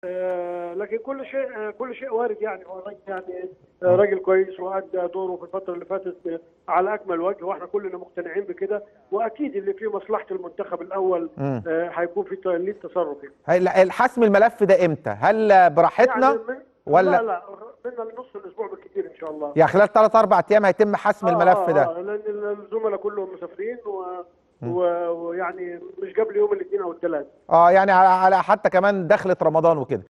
آه، لكن كل شيء آه، كل شيء وارد يعني هو الراجل يعني آه، راجل كويس وادى دوره في الفتره اللي فاتت آه، على اكمل وجه واحنا كلنا مقتنعين بكده واكيد اللي فيه مصلحه المنتخب الاول مم. آه، هيكون في ليه تصرف يعني. هل- الحسم الملف ده امتى هل براحتنا يعني من ولا- لا لا بدنا لنص الاسبوع بالكثير ان شاء الله يعني خلال 3 4 ايام هيتم حسم آه، الملف آه، ده آه لان الزملاء كلهم مسافرين و... و- ويعني مش قبل يوم الاثنين او الثلاث اه يعني على على حتى كمان دخلة رمضان وكده